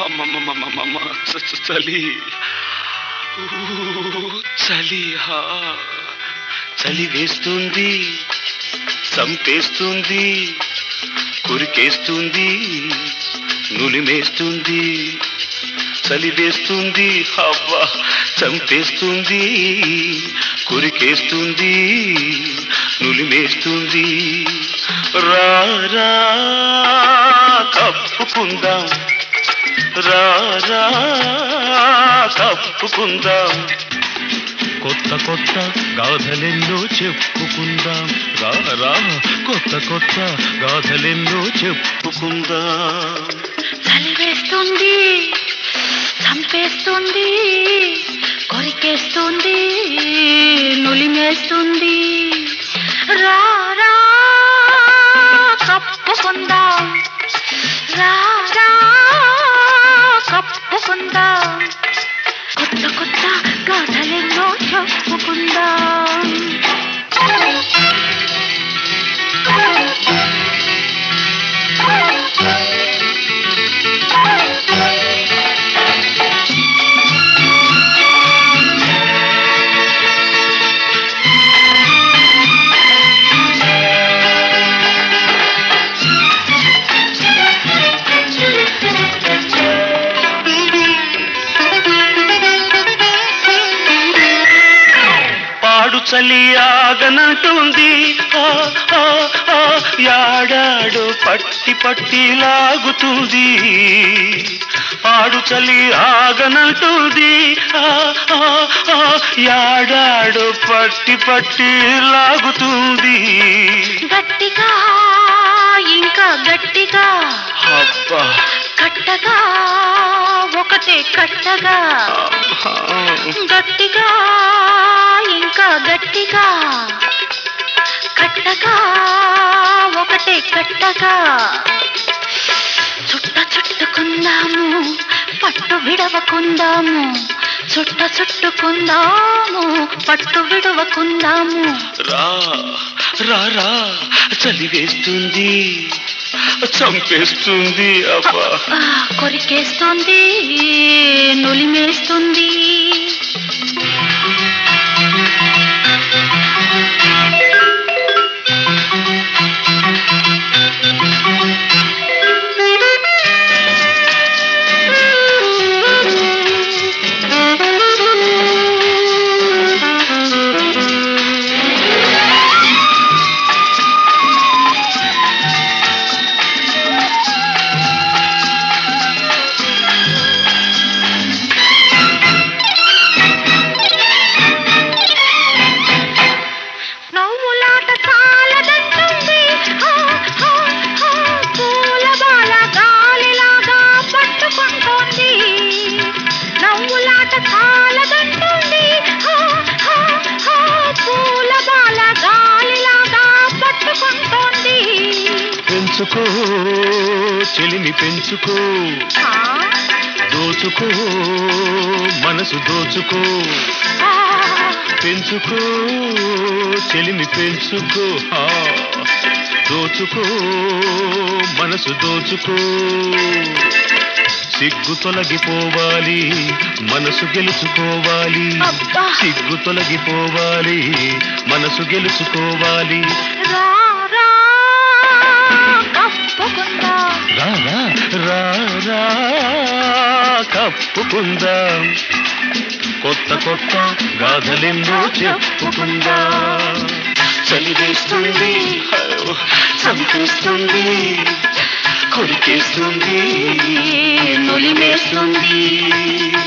అమ్మమ్మమ్మమ్మమ్మ చ- చ- చలి ఊ, చలి హా. చలి వేస్తుంది చంపేస్తుంది కురికేస్తుంది నులిమేస్తుంది చలి వేస్తుంది అబ్బా చంపేస్తుంది కురికేస్తుంది నులిమేస్తుంది రారా కప్పుకుందాం రారా కప్పుకుందాం కొత్త కొత్త గాథలెన్నో చెప్పుకుందాం రా రా కొత్త కొత్త గాథలెన్నో చెప్పుకుందాం చలి వేస్తుంది చంపేస్తుంది కొరికేస్తుంది నులిమేస్తుంది రా రా కప్పుకుందాం రా రా కప్పుకుందాం కొత్త కొత్త గాథలెన్నో చెప్పుకుందాం పాడు చలి ఆగనంటుంది ఆ, ఆ, ఆ, యాడాడు పట్టి పట్టి లాగుతుంది పాడు చలి ఆగనంటుంది ఆ, ఆ, ఆ, యాడాడు పట్టి పట్టి లాగుతుంది గట్టిగా ఇంకా గట్టిగా అబ్బా కట్టగా ఒకటే కట్టగా గట్టిగా ఇంకా గట్టిగా కట్టగా ఒకటే కట్టగా చుట్ట చుట్టుకుందాము పట్టు విడవకుందాము చుట్ట చుట్టుకుందాము పట్టు విడవకుందాము రా రా రా చలి వేస్తుంది చంపేస్తుంది అబ్బా ఆ, కొరికేస్తుంది నులిమేస్తుంది నవ్వులాట చాలదంటుంది హా, హా, హా, పూల బాల గాలిలాగా పట్టుకుంటోంది నవ్వులాట చాలదంటుంది హా, హా, హా, పూల బాల గాలిలాగా పట్టుకుంటోంది పెంచుకో చెలిమి పెంచుకో ఆ, దోచుకో మనసు దోచుకో ఆ, పెంచుకో చెలిమి పెంచుకో ఆ, దోచుకో మనసు దోచుకో సిగ్గు తొలగిపోవాలి మనసు గెలుచుకోవాలి అబ్బా. సిగ్గు తొలగిపోవాలి మనసు గెలుచుకోవాలి రా రా కప్పుకుందాం రా రా రా రా కప్పుకుందాం కొత్త కొత్త గాథలెన్నో చెప్పుకుందాం చలి వేస్తుంది చంపేస్తుంది కొరికేస్తుంది నులిమేస్తుంది